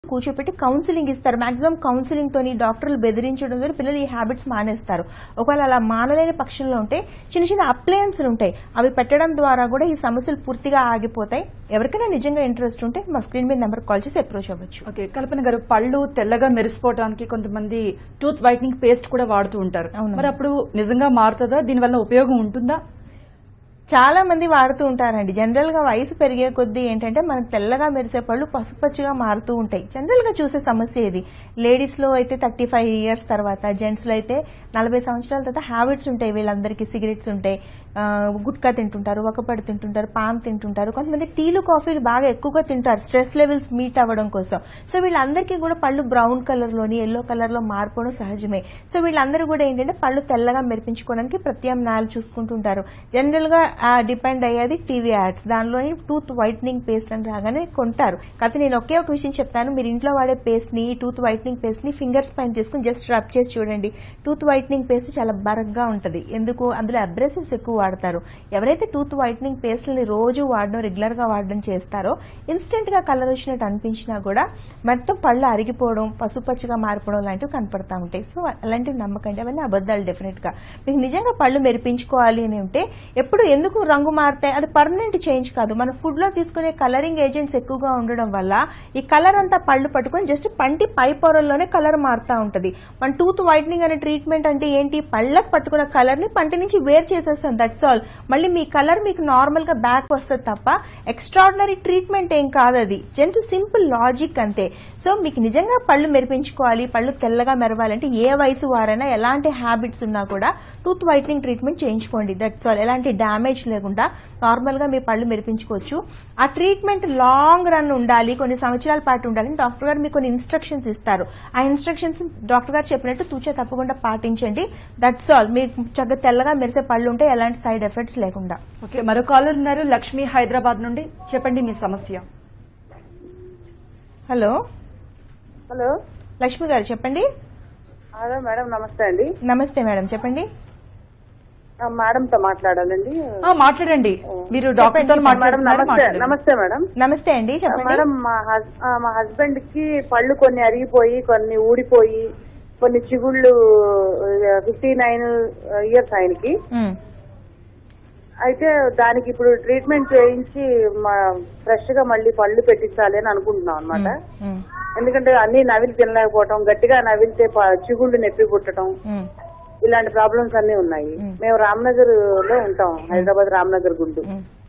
కూర్చోపెట్టి కౌన్సిలింగ్ ఇస్తారు maximum counselling తోని డాక్టర్లు బెదిరించడం ద్వారా పిల్లలు ఈ హ్యాబిట్స్ మానేస్తారు ఒకవేళ అలా మానలేని పక్షంలో ఉంటే చిన్న చిన్న అప్లయన్స్లు ఉంటాయి అవి పెట్టడం ద్వారా కూడా ఈ సమస్యలు పూర్తిగా ఆగిపోతాయి ఎవరికైనా నిజంగా ఇంట్రెస్ట్ ఉంటే మా స్క్రీన్ మీద నెంబర్ కాల్ చేసి అప్రోచ్ అవ్వచ్చు ఓకే కల్పన గారు పళ్ళు తెల్లగా మెరిసిపోవడానికి కొంతమంది టూత్ వైట్నింగ్ పేస్ట్ కూడా వాడుతూ ఉంటారు అవును. మరి అప్పుడు నిజంగా మారుతుందా దీనివల్ల ఉపయోగం ఉంటుందా చాలా మంది వాడుతూ ఉంటారండి జనరల్ గా వయసు పెరిగే కొద్దీ ఏంటంటే మనకు తెల్లగా మెరిసే పళ్ళు పసుపచ్చిగా మారుతూ ఉంటాయి జనరల్ గా చూసే సమస్య ఇది లేడీస్ లో అయితే థర్టీ ఫైవ్ ఇయర్స్ తర్వాత జెంట్స్ లో అయితే నలభై సంవత్సరాల తర్వాత హ్యాబిట్స్ ఉంటాయి వీళ్ళందరికీ సిగరెట్స్ ఉంటాయి ఆ, గుట్కా తింటుంటారు ఒకపడి తింటుంటారు పాన్ తింటుంటారు కొంతమంది టీలు కాఫీలు బాగా ఎక్కువగా తింటారు స్ట్రెస్ లెవెల్స్ మీట్ అవ్వడం కోసం సో వీళ్ళందరికీ కూడా పళ్ళు బ్రౌన్ కలర్ లోని ఎల్లో కలర్ లో మారిపోవడం సహజమే సో వీళ్ళందరూ కూడా ఏంటంటే పళ్ళు తెల్లగా మెరిపించుకోవడానికి ప్రత్యామ్నాయాలు చూసుకుంటుంటారు జనరల్ గా డిపెండ్ అయ్యేది టీవీ యాడ్స్ దానిలోని టూత్ వైట్నింగ్ పేస్ట్ అని రాగానే కొంటారు కాకపోతే నేను ఒకే ఒక విషయం చెప్తాను మీరు ఇంట్లో వాడే పేస్ట్ ని టూత్ వైట్నింగ్ పేస్ట్ ని ఫింగర్స్ పైన తీసుకుని జస్ట్ రబ్ చేసి చూడండి టూత్ వైట్నింగ్ పేస్ట్ చాలా బరగ్గా ఉంటది ఎందుకు అందులో అబ్రెసివ్స్ ఎక్కువ వాడతారు ఎవరైతే టూత్ వైట్నింగ్ పేస్ట్ని రోజు వాడడం రెగ్యులర్ గా వాడడం చేస్తారో ఇన్స్టెంట్ గా కలర్ వచ్చినట్టు అనిపించినా కూడా మొత్తం పళ్ళు అరిగిపోవడం పసుపచ్చగా మారిపోవడం లాంటివి కనపడతా ఉంటాయి సో అలాంటివి నమ్మకండి అవన్నీ అబద్ధాలు డెఫినెట్ గా మీకు నిజంగా పళ్ళు మెరిపించుకోవాలి అని ఉంటే ఎప్పుడు ఎందుకు రంగు మారుతాయి అది పర్మనెంట్ చేంజ్ కాదు మన ఫుడ్ లో తీసుకునే కలరింగ్ ఏజెంట్స్ ఎక్కువగా ఉండడం వల్ల ఈ కలర్ అంతా పళ్ళు పట్టుకొని జస్ట్ పంటి పై పొరల్లోనే కలర్ మారుతా ఉంటది మన టూత్ వైట్నింగ్ అనే ట్రీట్మెంట్ అంటే ఏంటి పళ్ళకు పట్టుకున్న కలర్ ని పంటి నుంచి వేరు చేసేస్తాం దట్స్ ఆల్ మళ్ళీ మీ కలర్ మీకు నార్మల్ గా బ్యాక్ వస్తుంది తప్ప ఎక్స్ట్రాడినరీ ట్రీట్మెంట్ ఏం కాదు అది జస్ట్ సింపుల్ లాజిక్ అంతే సో మీకు నిజంగా పళ్ళు మెరిపించుకోవాలి పళ్ళు తెల్లగా మెరవాలంటే ఏ వయసు వారైనా ఎలాంటి హ్యాబిట్స్ ఉన్నా కూడా టూత్ వైట్నింగ్ ట్రీట్మెంట్ చేయించుకోండి దట్స్ ఆల్ ఎలాంటి డ్యామేజ్ లేకుండా నార్మల్ గా మీ పళ్ళు మెరిపించుకోవచ్చు ఆ ట్రీట్మెంట్ లాంగ్ రన్ ఉండాలి కొన్ని సంవత్సరాల పాటు ఉండాలని డాక్టర్ గారు మీకు కొన్ని ఇన్స్ట్రక్షన్స్ ఇస్తారు ఆ ఇన్స్ట్రక్షన్స్ డాక్టర్ గారు చెప్పినట్టు తూచే తప్పకుండా పాటించండి దట్స్ ఆల్ మీకు చక్కగా తెల్లగా మెరిసే పళ్ళు ఉంటే ఎలాంటి సైడ్ ఎఫెక్ట్స్ లేకుండా ఓకే మరో కాలర్ ఉన్నారు లక్ష్మి హైదరాబాద్ నుండి చెప్పండి మీ సమస్య హలో హలో లక్ష్మి గారు చెప్పండి హలో మేడం నమస్తే అండి నమస్తే మేడం చెప్పండి ఆ, మేడంతో మాట్లాడాలండి ఆ, మాట్లాడండి మీరు డాక్టర్ తో చెప్పండి. మేడం మాట్లాడుతున్నారు నమస్తే మాట్లాడండి. నమస్తే మేడం నమస్తే అండి చెప్పండి మేడం మా హస్- ఆ, మా హస్బెండ్ కి పళ్ళు కొన్ని అరిగిపోయి కొన్ని ఊడిపోయి కొన్ని చిగుళ్ళు ఫిఫ్టీ నైన్ ఇయర్స్ ఆయనకి ఉమ్, అయితే దానికి ఇప్పుడు ట్రీట్మెంట్ చేయించి ఫ్రెష్ గా మళ్ళీ పళ్ళు పెట్టించాలి అని అనుకుంటున్నాం అనమాట ఉమ్, ఎందుకంటే అన్ని నవిలి తినలేకపోవటం గట్టిగా నవిలితే ప- చిగుళ్ళు నొప్పి పుట్టడం ఉమ్. ఇలాంటి ప్రాబ్లమ్స్ అన్ని ఉన్నాయి మ్. మేము రామ్నగర్ లో ఉంటాం హైదరాబాద్ రామ్నగర్ గుంటూ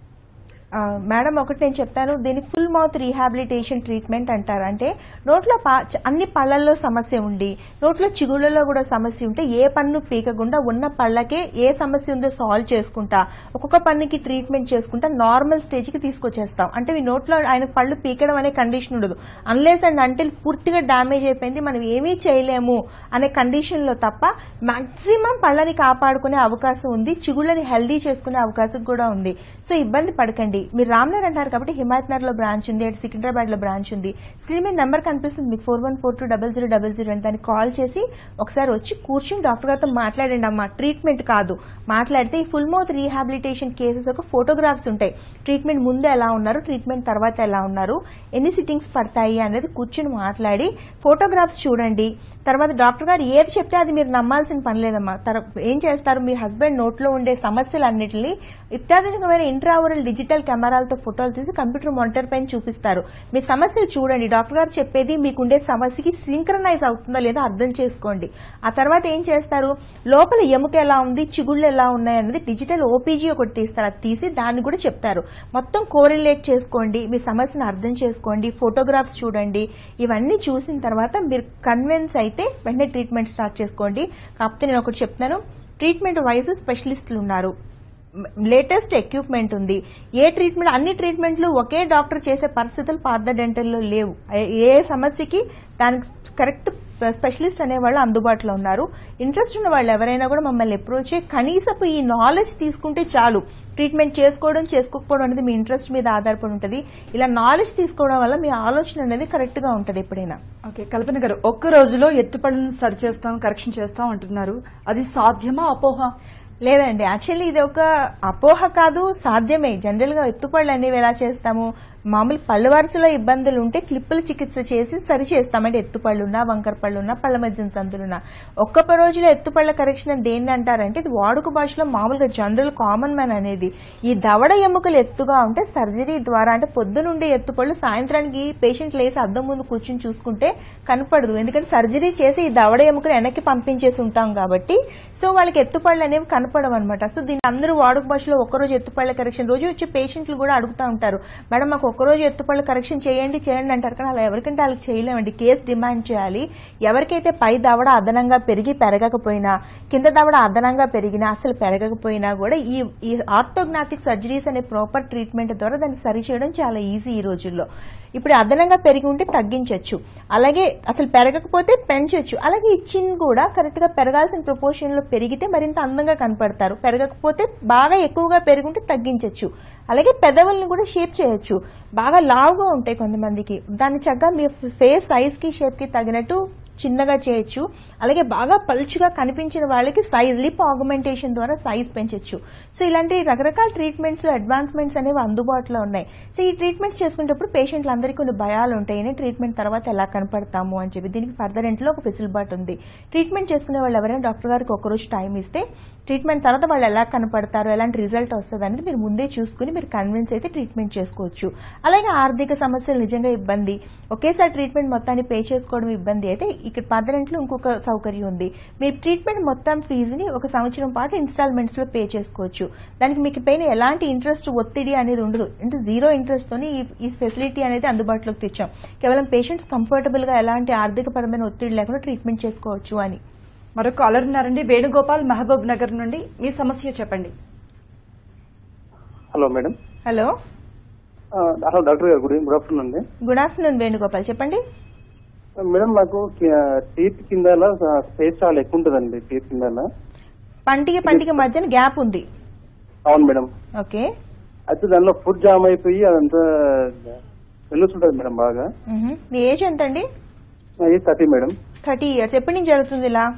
ఆ, మేడం ఒకటి నేను చెప్తాను దీన్ని ఫుల్ మౌత్ రీహాబిలిటేషన్ ట్రీట్మెంట్ అంటారు అంటే నోట్లో పా- చ- అన్ని పళ్ళల్లో సమస్య ఉండి నోట్లో చిగుళ్ళలో కూడా సమస్య ఉంటే ఏ పన్ను పీకకుండా ఉన్న పళ్ళకే ఏ సమస్య ఉందో సాల్వ్ చేసుకుంటా ఒక్కొక్క పన్నుకి ట్రీట్మెంట్ చేసుకుంటా నార్మల్ స్టేజ్ కి తీసుకొచ్చేస్తాం అంటే మీ నోట్లో ఆయన పళ్ళు పీకడం అనే కండిషన్ ఉండదు అన్లెస్ అండ్ అంటిల్ పూర్తిగా డ్యామేజ్ అయిపోయింది మనం ఏమీ చేయలేము అనే కండిషన్ లో తప్ప మాక్సిమం పళ్ళని కాపాడుకునే అవకాశం ఉంది చిగుళ్ళని హెల్దీ చేసుకునే అవకాశం కూడా ఉంది సో ఇబ్బంది పడకండి మీరు రామ్నగర్ అంటారు కాబట్టి హిమాయత్ నగర్ లో బ్రాంచ్ ఉంది అటు సికింద్రాబాద్ లో బ్రాంచ్ ఉంది స్క్రీన్ మీద నెంబర్ కనిపిస్తుంది మీకు four one four two double zero double zero అని దానికి కాల్ చేసి ఒకసారి వచ్చి కూర్చుని డాక్టర్ గారితో మాట్లాడండి అమ్మా ట్రీట్మెంట్ కాదు మాట్లాడితే ఈ ఫుల్ మౌత్ రీహాబిలిటేషన్ కేసెస్ ఒక ఫోటోగ్రాఫ్స్ ఉంటాయి ట్రీట్మెంట్ ముందు ఎలా ఉన్నారు ట్రీట్మెంట్ తర్వాత ఎలా ఉన్నారు ఎన్ని సిట్టింగ్స్ పడతాయి అనేది కూర్చుని మాట్లాడి ఫోటోగ్రాఫ్స్ చూడండి తర్వాత డాక్టర్ గారు ఏది చెప్తే అది మీరు నమ్మాల్సిన పని లేదమ్మా తర- ఏం చేస్తారు మీ హస్బెండ్ నోట్లో ఉండే సమస్యలన్నిటిని అత్యాధునికమైన ఇంట్రావరల్ డిజిటల్ కెమెరాలతో ఫోటోలు తీసి కంప్యూటర్ మానిటర్ పైన చూపిస్తారు మీ సమస్యలు చూడండి డాక్టర్ గారు చెప్పేది మీకుండే సమస్యకి సింక్రనైజ్ అవుతుందో లేదో అర్థం చేసుకోండి ఆ తర్వాత ఏం చేస్తారు లోపల ఎముక ఎలా ఉంది చిగుళ్ళు ఎలా ఉన్నాయి అనేది డిజిటల్ ఓపీజీ ఒకటి తీస్తారు అది తీసి దాన్ని కూడా చెప్తారు మొత్తం కోరిలేట్ చేసుకోండి మీ సమస్యను అర్థం చేసుకోండి ఫోటోగ్రాఫ్స్ చూడండి ఇవన్నీ చూసిన తర్వాత మీరు కన్విన్స్ అయితే వెంటనే ట్రీట్మెంట్ స్టార్ట్ చేసుకోండి కాకపోతే నేను ఒకటి చెప్తాను ట్రీట్మెంట్ వైజ్ స్పెషలిస్టులు ఉన్నారు లేటెస్ట్ ఎక్విప్మెంట్ ఉంది ఏ ట్రీట్మెంట్ అన్ని ట్రీట్మెంట్లు ఒకే డాక్టర్ చేసే పరిస్థితులు పార్థ డెంటల్లో లేవు ఏ- ఏ సమస్యకి దానికి కరెక్ట్ స్పెషలిస్ట్ అనేవాళ్ళు అందుబాటులో ఉన్నారు ఇంట్రెస్ట్ ఉన్న వాళ్ళు ఎవరైనా కూడా మమ్మల్ని అప్రోచ్ అయ్యి కనీసపు ఈ నాలెడ్జ్ తీసుకుంటే చాలు ట్రీట్మెంట్ చేసుకోవడం చేసుకోకపోవడం అనేది మీ ఇంట్రెస్ట్ మీద ఆధారపడి ఉంటుంది ఇలా నాలెడ్జ్ తీసుకోవడం వల్ల మీ ఆలోచన అనేది కరెక్ట్ గా ఉంటుంది ఎప్పుడైనా ఓకే కల్పన గారు ఒక్క రోజులో ఎత్తుపళ్ళను సరి చేస్తాం కరెక్షన్ చేస్తాం అంటున్నారు అది సాధ్యమా అపోహ లేదండి యాక్చువల్లీ ఇది ఒక అపోహ కాదు సాధ్యమే జనరల్ గా ఎత్తుపళ్ళు అనేవి ఎలా చేస్తాము మామూలు పళ్ళు వరుసలో ఇబ్బందులు ఉంటే క్లిప్పుల చికిత్స చేసి సరి చేస్తామంటే ఎత్తుపళ్ళున్నా వంకర పళ్ళున్నా పళ్ళ మధ్యన సందులున్నా ఒక్క రోజులో ఎత్తుపళ్ళ కరెక్షన్ అని దేన్ని అంటారంటే ఇది వాడుక భాషలో మామూలుగా జనరల్ కామన్ మ్యాన్ అనేది ఈ దవడ ఎముకలు ఎత్తుగా ఉంటే సర్జరీ ద్వారా అంటే పొద్దునుండే ఎత్తుపళ్ళు సాయంత్రానికి పేషెంట్ లేసి అద్దం ముందు కూర్చుని చూసుకుంటే కనపడదు ఎందుకంటే సర్జరీ చేసి ఈ దవడ ఎముకలు వెనక్కి పంపించేసి ఉంటాం కాబట్టి సో వాళ్ళకి ఎత్తుపళ్ళు అనేవి కనపడవు అనమాట సో దీన్ని అందరూ వాడుక భాషలో ఒక్కరోజు ఎత్తుపళ్ళ కరెక్షన్ రోజు వచ్చే పేషెంట్లు కూడా అడుగుతూ ఉంటారు మేడం మాకు ఒక్కరోజు ఎత్తుపళ్ళ కరెక్షన్ చేయండి చేయండి అంటారు కానీ అలా ఎవరికంటే వాళ్ళకి చేయలేమండి కేసు డిమాండ్ చేయాలి ఎవరికైతే పై దవడ అదనంగా పెరిగి పెరగకపోయినా కింద దవడ అదనంగా పెరిగినా అసలు పెరగకపోయినా కూడా ఈ ఈ ఆర్థోగ్నాటిక్ సర్జరీస్ అనే ప్రాపర్ ట్రీట్మెంట్ ద్వారా దాన్ని సరి చేయడం చాలా ఈజీ ఈ రోజుల్లో ఇప్పుడు అదనంగా పెరిగి ఉంటే తగ్గించవచ్చు అలాగే అసలు పెరగకపోతే పెంచొచ్చు అలాగే ఈ చిన్ కూడా కరెక్ట్ గా పెరగాల్సిన ప్రపోర్షన్ లో పెరిగితే మరింత అందంగా కనపడతారు పెరగకపోతే బాగా ఎక్కువగా పెరుగుంటే తగ్గించవచ్చు అలాగే పెదవుల్ని కూడా షేప్ చేయొచ్చు బాగా లావుగా ఉంటాయి కొంతమందికి దాన్ని చక్కగా మీ ఫేస్ సైజ్ కి షేప్ కి తగినట్టు చిన్నగా చేయొచ్చు అలాగే బాగా పలుచుగా కనిపించిన వాళ్ళకి సైజ్ లిప్ ఆగ్మెంటేషన్ ద్వారా సైజ్ పెంచొచ్చు సో ఇలాంటి రకరకాల ట్రీట్మెంట్స్ అడ్వాన్స్మెంట్స్ అనేవి అందుబాటులో ఉన్నాయి సో ఈ ట్రీట్మెంట్స్ చేసుకునేటప్పుడు పేషెంట్లు అందరికీ కొన్ని భయాలు ఉంటాయని ట్రీట్మెంట్ తర్వాత ఎలా కనపడతాము అని చెప్పి దీనికి ఫర్దర్ ఎంట్లో ఒక ఫెసిలిబాట్ ఉంది ట్రీట్మెంట్ చేసుకునే వాళ్ళు ఎవరైనా డాక్టర్ గారికి ఒక రోజు టైం ఇస్తే ట్రీట్మెంట్ తర్వాత వాళ్ళు ఎలా కనపడతారు ఎలాంటి రిజల్ట్ వస్తుంది అనేది మీరు ముందే చూసుకుని మీరు కన్విన్స్ అయితే ట్రీట్మెంట్ చేసుకోవచ్చు అలాగే ఆర్థిక సమస్యలు నిజంగా ఇబ్బంది ఒకేసారి ట్రీట్మెంట్ మొత్తాన్ని పే చేసుకోవడం ఇబ్బంది అయితే ఇక్కడ పర్దనెంట్లో ఇంకొక సౌకర్యం ఉంది మీరు ట్రీట్మెంట్ మొత్తం ఫీజుని ఒక సంవత్సరం పాటు ఇన్స్టాల్మెంట్స్ లో పే చేసుకోవచ్చు దానికి మీకు పైన ఎలాంటి ఇంట్రెస్ట్ ఒత్తిడి అనేది ఉండదు అంటే జీరో ఇంట్రెస్ట్ తోని ఈ- ఈ ఫెసిలిటీ అనేది అందుబాటులోకి తెచ్చాం కేవలం పేషెంట్స్ కంఫర్టబుల్ గా ఎలాంటి ఆర్థిక పరమైన ఒత్తిడి లేకుండా ట్రీట్మెంట్ చేసుకోవచ్చు అని మరొక కాలర్ ఉన్నారండి వేణుగోపాల్ మహబూబ్ నగర్ నుండి మీ సమస్య చెప్పండి హలో మేడం హలో ఆ, hello doctor garu good good afternoon అండి గుడ్ ఆఫ్టర్నూన్ వేణుగోపాల్ చెప్పండి మేడం నాకు టీత్ కింద స్పేస్ చాలా ఎక్కువ ఉంటుందండి టీత్ కింద పంటికి పంటికి మధ్యన గ్యాప్ ఉంది అవును మేడం ఓకే అయితే దానిలో ఫుడ్ జామ్ అయిపోయి అదంతా వెళ్తుంటది మేడం బాగా మ్హూ. మీ ఏజ్ ఎంత అండి అది థర్టీ మేడం థర్టీ ఇయర్స్ ఎప్పటి నుంచి జరుగుతుంది ఇలా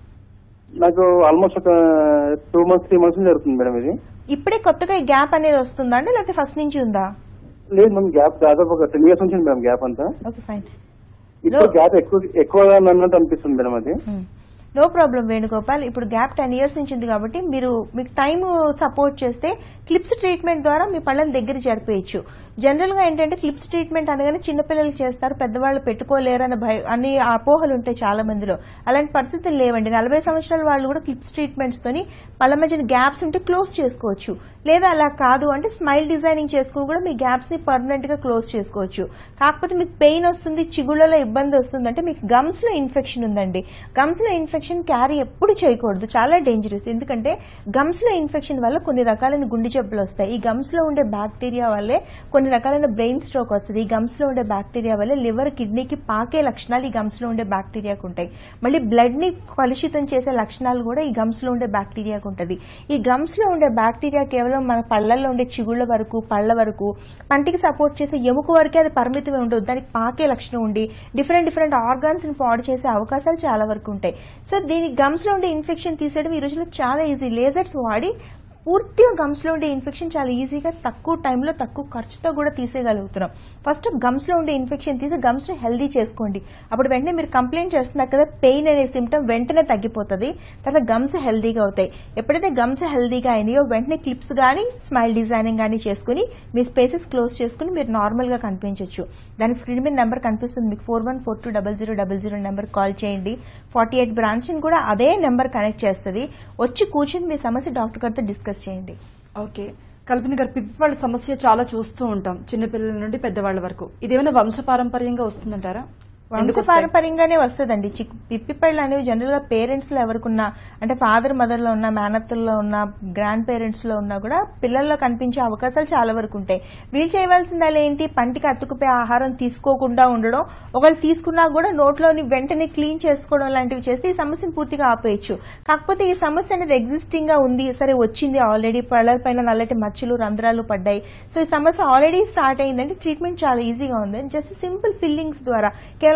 నాకు ఆల్మోస్ట్ ఒక టూ మంత్స్ త్రీ మంత్స్ జరుగుతుంది మేడం ఇది ఇప్పుడే కొత్తగా ఈ గ్యాప్ అనేది వస్తుందా అండి లేకపోతే ఫస్ట్ నుంచి ఉందా లేదు మేడం గ్యాప్ దాదాపు ఒక టెన్ ఇయర్స్ నుంచి మేడం గ్యాప్ అంతా ఓకే ఫైన్ ఇప్పుడు గ్యాప్ ఎక్కువ ఎక్కువగా అన్నట్టు అనిపిస్తుంది మేడం అది నో ప్రాబ్లం వేణుగోపాల్ ఇప్పుడు గ్యాప్ టెన్ ఇయర్స్ నుంచి ఉంది కాబట్టి మీరు మీకు టైం సపోర్ట్ చేస్తే క్లిప్స్ ట్రీట్మెంట్ ద్వారా మీ పళ్ళని దగ్గర జరిపేయచ్చు జనరల్ గా ఏంటంటే క్లిప్స్ ట్రీట్మెంట్ అనగానే చిన్నపిల్లలకి చేస్తారు పెద్దవాళ్ళు పెట్టుకోలేరు అనే భయ అన్ని అపోహలు ఉంటాయి చాలా మందిలో అలాంటి పరిస్థితులు లేవండి నలభై సంవత్సరాల వాళ్ళు కూడా క్లిప్స్ ట్రీట్మెంట్స్ తోని పళ్ళ మధ్యన గ్యాప్స్ ఉంటే క్లోజ్ చేసుకోవచ్చు లేదా అలా కాదు అంటే స్మైల్ డిజైనింగ్ చేసుకుని కూడా మీ గ్యాప్స్ ని పర్మనెంట్ గా క్లోజ్ చేసుకోవచ్చు కాకపోతే మీకు పెయిన్ వస్తుంది చిగుళ్ళలో ఇబ్బంది వస్తుంది అంటే మీకు గమ్స్ లో ఇన్ఫెక్షన్ ఉందండి గమ్స్ లో ఇన్ఫెక్షన్ క్యారీ ఎప్పుడు చేయకూడదు చాలా డేంజరస్ ఎందుకంటే గమ్స్ లో ఇన్ఫెక్షన్ వల్ల కొన్ని రకాలైన గుండె జబ్బులు వస్తాయి ఈ గమ్స్ లో ఉండే బ్యాక్టీరియా వల్లే కొన్ని రకాలైన బ్రెయిన్ స్ట్రోక్ వస్తుంది ఈ గమ్స్ లో ఉండే బ్యాక్టీరియా వల్ల లివర్ కిడ్నీకి పాకే లక్షణాలు ఈ గమ్స్ లో ఉండే బ్యాక్టీరియాకు ఉంటాయి మళ్ళీ బ్లడ్ ని కలుషితం చేసే లక్షణాలు కూడా ఈ గమ్స్ లో ఉండే బ్యాక్టీరియాకు ఉంటుంది ఈ గమ్స్ లో ఉండే బ్యాక్టీరియా కేవలం మన పళ్ళల్లో ఉండే చిగుళ్ళ వరకు పళ్ళ వరకు పంటికి సపోర్ట్ చేసే ఎముక వరకే అది పరిమితమే ఉండదు దానికి పాకే లక్షణం ఉండి డిఫరెంట్ డిఫరెంట్ ఆర్గాన్స్ ని పాడు చేసే అవకాశాలు చాలా వరకు ఉంటాయి సో దీని గమ్స్ లో ఉండే ఇన్ఫెక్షన్ తీసేయడం ఈ రోజుల్లో చాలా ఈజీ లేజర్స్ వాడి పూర్తిగా గమ్స్ లో ఉండే ఇన్ఫెక్షన్ చాలా ఈజీగా తక్కువ టైంలో తక్కువ ఖర్చుతో కూడా తీసేయగలుగుతున్నాం ఫస్ట్ గమ్స్ లో ఉండే ఇన్ఫెక్షన్ తీసి గమ్స్ ని హెల్దీ చేసుకోండి అప్పుడు వెంటనే మీరు కంప్లైంట్ చేస్తున్నారు కదా పెయిన్ అనే సిమ్టమ్ వెంటనే తగ్గిపోతుంది తర్వాత గమ్స్ హెల్దీగా అవుతాయి ఎప్పుడైతే గమ్స్ హెల్దీగా అయినాయో వెంటనే క్లిప్స్ కానీ స్మైల్ డిజైనింగ్ కానీ చేసుకుని మీ స్పేసెస్ క్లోజ్ చేసుకుని మీరు నార్మల్ గా కనిపించవచ్చు దానికి స్క్రీన్ మీద నెంబర్ కనిపిస్తుంది మీకు four one four two double zero double zero number call చేయండి ఫార్టీ ఎయిట్ బ్రాంచ్ కూడా అదే నెంబర్ కనెక్ట్ చేస్తుంది వచ్చి కూర్చుని మీ సమస్య డాక్టర్ గారితో డిస్కస్ చేయండి ఓకే కల్పన గారు పిప్పి వాళ్ళ సమస్య చాలా చూస్తూ ఉంటాం చిన్నపిల్లల నుండి పెద్దవాళ్ళ వరకు ఇదేమైనా వంశపారంపర్యంగా వస్తుందంటారా ఎందుకు వస్తాయి? వంశపారంపర్యంగానే వస్తుందండి చిక్కు పిప్పి పళ్ళు అనేవి జనరల్ గా పేరెంట్స్ లో ఎవరికున్నా అంటే ఫాదర్ మదర్ లో ఉన్న మేనత్తల్లో ఉన్న గ్రాండ్ పేరెంట్స్ లో ఉన్నా కూడా పిల్లల్లో కనిపించే అవకాశాలు చాలా వరకు ఉంటాయి వీళ్ళు చేయవలసింది ఏంటి పంటికి అతుకుపోయి ఆహారం తీసుకోకుండా ఉండడం ఒకళ్ళు తీసుకున్నా కూడా నోట్లోని వెంటనే క్లీన్ చేసుకోవడం లాంటివి చేస్తే ఈ సమస్యను పూర్తిగా ఆపేయచ్చు కాకపోతే ఈ సమస్య అనేది ఎగ్జిస్టింగ్ గా ఉంది సరే వచ్చింది ఆల్రెడీ పళ్ళ పైన నల్లటి మచ్చలు రంధ్రాలు పడ్డాయి సో ఈ సమస్య ఆల్రెడీ స్టార్ట్ అయిందంటే ట్రీట్మెంట్ చాలా ఈజీగా ఉంది జస్ట్ సింపుల్ ఫిల్లింగ్స్ ద్వారా కేవలం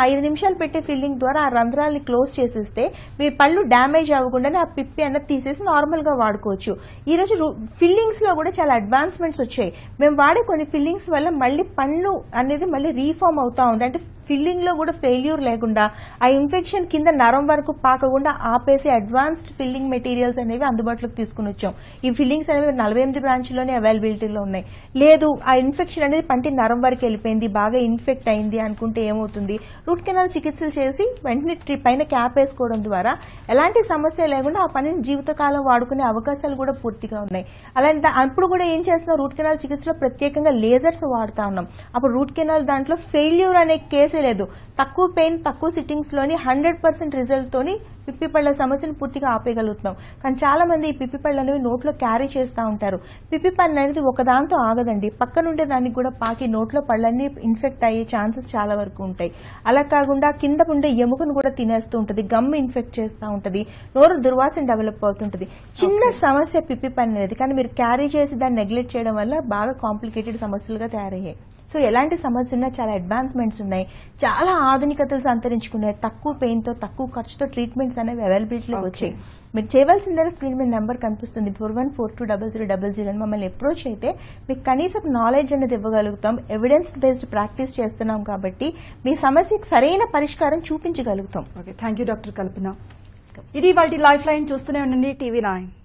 ఐదు నిమిషాలు పెట్టే ఫిల్లింగ్ ద్వారా ఆ రంధ్రాలని క్లోజ్ చేసేస్తే మీ పళ్ళు డ్యామేజ్ అవ్వకుండానే ఆ పిప్పి అన్నది తీసేసి నార్మల్ గా వాడుకోవచ్చు ఈ రోజు ఫిల్లింగ్స్ లో కూడా చాలా అడ్వాన్స్మెంట్స్ వచ్చాయి మేము వాడే కొన్ని ఫిల్లింగ్స్ వల్ల మళ్ళీ పళ్ళు అనేది మళ్ళీ రీఫార్మ్ అవుతా ఉంది అంటే ఫిల్లింగ్ లో కూడా ఫెయిల్యూర్ లేకుండా ఆ ఇన్ఫెక్షన్ కింద నరం వరకు పాకకుండా ఆపేసే అడ్వాన్స్డ్ ఫిల్లింగ్ మెటీరియల్స్ అనేవి అందుబాటులోకి తీసుకుని వచ్చాం ఈ ఫిల్లింగ్స్ అనేవి నలభై ఎనిమిది బ్రాంచ్లోనే అవైలబిలిటీలో ఉన్నాయి లేదు ఆ ఇన్ఫెక్షన్ అనేది పంటి నరం వరకు వెళ్ళిపోయింది బాగా ఇన్ఫెక్ట్ అయింది అనుకుంటే ఏమవుతుంది రూట్ కెనాల్ చికిత్సలు చేసి వెంటనే ట్రి- పైన క్యాప్ వేసుకోవడం ద్వారా ఎలాంటి సమస్య లేకుండా ఆ పనిని జీవితకాలం వాడుకునే అవకాశాలు కూడా పూర్తిగా ఉన్నాయి అలాంటి అప్పుడు కూడా ఏం చేస్తున్నాం రూట్ కెనాల్ చికిత్సలో ప్రత్యేకంగా లేజర్స్ వాడుతా ఉన్నాం అప్పుడు రూట్ కెనాల్ దాంట్లో ఫెయిల్యూర్ అనే కేసే లేదు తక్కువ పెయిన్ తక్కువ సిట్టింగ్స్ లోని హండ్రెడ్ పర్సెంట్ రిజల్ట్ తోని పిప్పి పళ్ళ సమస్యను పూర్తిగా ఆపేయగలుగుతున్నాం కానీ చాలా మంది ఈ పిప్పి పళ్ళు అనేవి నోట్లో క్యారీ చేస్తూ ఉంటారు పిప్పి పన్ను అనేది ఒకదాంతో ఆగదండి పక్కనుండే దానికి కూడా పాకి నోట్లో పళ్ళన్నీ ఇన్ఫెక్ట్ అయ్యే ఛాన్సెస్ చాలా వరకు ఉంటాయి అలా కాకుండా కింద ఉండే ఎముకను కూడా తినేస్తూ ఉంటుంది గమ్ ఇన్ఫెక్ట్ చేస్తూ ఉంటుంది నోరు దుర్వాసన డెవలప్ అవుతుంటుంది చిన్న సమస్య పిప్పి పన్ను అనేది కానీ మీరు క్యారీ చేసి దాన్ని నెగ్లెక్ట్ చేయడం వల్ల బాగా కాంప్లికేటెడ్ సమస్యలుగా తయారయ్యాయి సో ఎలాంటి సమస్య ఉన్నా చాలా అడ్వాన్స్మెంట్స్ ఉన్నాయి చాలా ఆధునికతలు సంతరించుకున్నాయి తక్కువ పెయిన్ తో తక్కువ ఖర్చుతో ట్రీట్మెంట్స్ అనేవి అవైలబిలిటీలోకి వచ్చాయి మీరు చేయవలసిందల్లా స్క్రీన్ మీద నెంబర్ కనిపిస్తుంది four one four two double zero double zero అని మమ్మల్ని అప్రోచ్ అయితే మీకు కనీసం నాలెడ్జ్ అనేది ఇవ్వగలుగుతాం ఎవిడెన్స్ బేస్డ్ ప్రాక్టీస్ చేస్తున్నాం కాబట్టి మీ సమస్యకి సరైన పరిష్కారం చూపించగలుగుతాం okay thank you doctor Kalpana ఇది వాటి లైఫ్ లైన్ చూస్తూనే ఉండండి టీవీ నైన్